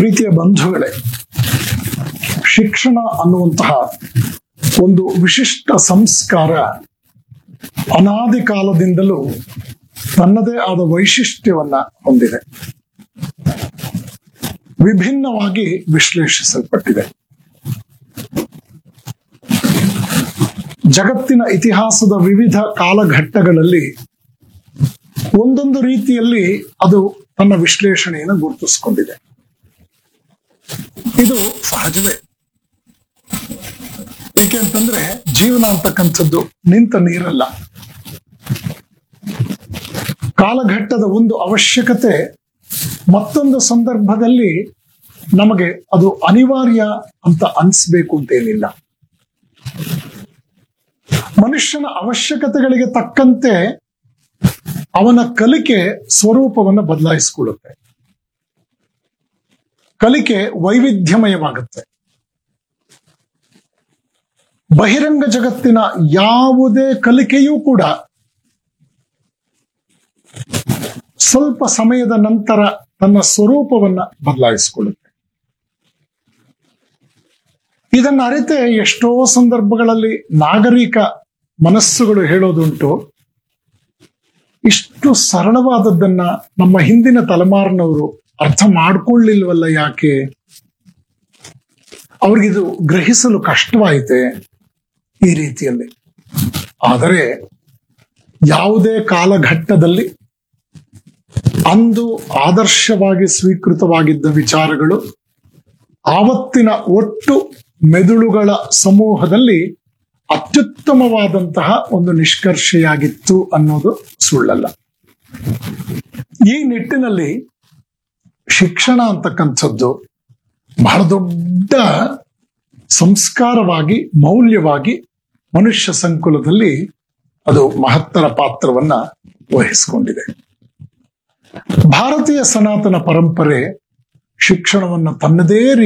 ಪ್ರೀತಿಯ ಬಂಧುಗಳೇ ಶಿಕ್ಷಣ ಅನ್ನುವಂತಹ ಒಂದು ವಿಶಿಷ್ಟ ಸಂಸ್ಕಾರ ಅನಾದಿ ಕಾಲದಿಂದಲೂ ತನ್ನದೇ ಆದ ವೈಶಿಷ್ಟ್ಯವನ್ನ ಹೊಂದಿದೆ ವಿಭಿನ್ನವಾಗಿ ವಿಶ್ಲೇಷಿಸಲ್ಪಟ್ಟಿದೆ ಜಗತ್ತಿನ ಇತಿಹಾಸದ ವಿವಿಧ ಕಾಲಘಟ್ಟಗಳಲ್ಲಿ ಒಂದೊಂದು ರೀತಿಯಲ್ಲಿ ಅದು ತನ್ನ ವಿಶ್ಲೇಷಣೆಯನ್ನು ಗುರುತಿಸಿಕೊಂಡಿದೆ ಇದು ಸಹಜವೇ ಏಕೆ ಅಂತಂದ್ರೆ ಜೀವನ ಅಂತಕ್ಕಂಥದ್ದು ನಿಂತ ನೀರಲ್ಲ ಕಾಲಘಟ್ಟದ ಒಂದು ಅವಶ್ಯಕತೆ ಮತ್ತೊಂದು ಸಂದರ್ಭದಲ್ಲಿ ನಮಗೆ ಅದು ಅನಿವಾರ್ಯ ಅಂತ ಅನ್ಸ್ಬೇಕು ಅಂತೇನಿಲ್ಲ ಮನುಷ್ಯನ ಅವಶ್ಯಕತೆಗಳಿಗೆ ತಕ್ಕಂತೆ ಅವನ ಕಲಿಕೆ ಸ್ವರೂಪವನ್ನು ಬದಲಾಯಿಸಿಕೊಳ್ಳುತ್ತೆ ಕಲಿಕೆ ವೈವಿಧ್ಯಮಯವಾಗುತ್ತೆ ಬಹಿರಂಗ ಜಗತ್ತಿನ ಯಾವುದೇ ಕಲಿಕೆಯೂ ಕೂಡ ಸ್ವಲ್ಪ ಸಮಯದ ನಂತರ ತನ್ನ ಸ್ವರೂಪವನ್ನ ಬದಲಾಯಿಸಿಕೊಳ್ಳುತ್ತೆ ಇದನ್ನ ಅರಿತೆ ಎಷ್ಟೋ ಸಂದರ್ಭಗಳಲ್ಲಿ ನಾಗರಿಕ ಮನಸ್ಸುಗಳು ಹೇಳೋದುಂಟು ಇಷ್ಟು ಸರಳವಾದದ್ದನ್ನ ನಮ್ಮ ಹಿಂದಿನ ತಲೆಮಾರಿನವರು ಅರ್ಥ ಮಾಡ್ಕೊಳ್ಳಿಲ್ವಲ್ಲ ಯಾಕೆ ಅವ್ರಿಗಿದು ಗ್ರಹಿಸಲು ಕಷ್ಟವಾಯಿತೆ ಈ ರೀತಿಯಲ್ಲಿ ಆದರೆ ಯಾವುದೇ ಕಾಲಘಟ್ಟದಲ್ಲಿ ಅಂದು ಆದರ್ಶವಾಗಿ ಸ್ವೀಕೃತವಾಗಿದ್ದ ವಿಚಾರಗಳು ಆವತ್ತಿನ ಒಟ್ಟು ಮೆದುಳುಗಳ ಸಮೂಹದಲ್ಲಿ ಅತ್ಯುತ್ತಮವಾದಂತಹ ಒಂದು ನಿಷ್ಕರ್ಷೆಯಾಗಿತ್ತು ಅನ್ನೋದು ಸುಳ್ಳಲ್ಲ ಈ ನಿಟ್ಟಿನಲ್ಲಿ ಶಿಕ್ಷಣ ಅಂತಕ್ಕಂಥದ್ದು ಬಹಳ ದೊಡ್ಡ ಸಂಸ್ಕಾರವಾಗಿ ಮೌಲ್ಯವಾಗಿ ಮನುಷ್ಯ ಸಂಕುಲದಲ್ಲಿ ಅದು ಮಹತ್ತರ ಪಾತ್ರವನ್ನ ವಹಿಸಿಕೊಂಡಿದೆ ಭಾರತೀಯ ಸನಾತನ ಪರಂಪರೆ ಶಿಕ್ಷಣವನ್ನು ತನ್ನದೇ